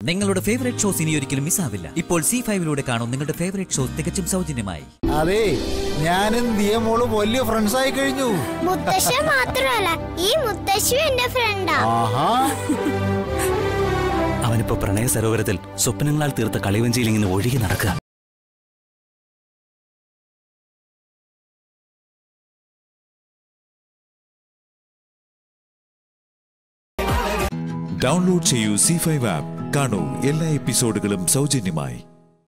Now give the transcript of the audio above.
നിങ്ങളുടെ favourite shows ഇനി ഒരിക്കലും മിസ്സാവില്ല ഇപ്പോൾ സി ഫൈവിലൂടെ കാണും നിങ്ങളുടെ ഫേവറേറ്റ് ഷോ തികച്ചും സൗജന്യമായി അതെ ഞാനും ദിയമോളും വലിയ ഫ്രണ്ട്സ് ആയി കഴിഞ്ഞു മുത്തശ്ശ മാത്രമല്ല ഈ മുത്തശ്ശി എന്റെ ഫ്രണ്ടാ ആഹാ അവനിപ്പോ പ്രണയ സരോവരത്തിൽ സ്വപ്നങ്ങളാൽ തീർത്ത കളിവഞ്ചിയിൽ ഇങ്ങനെ ഒഴുകി നടക്കുക ഡൗൺലോഡ് ചെയ്യൂ സി ഫൈവ് ആപ്പ് കാണൂ എല്ലാ എപ്പിസോഡുകളും സൗജന്യമായി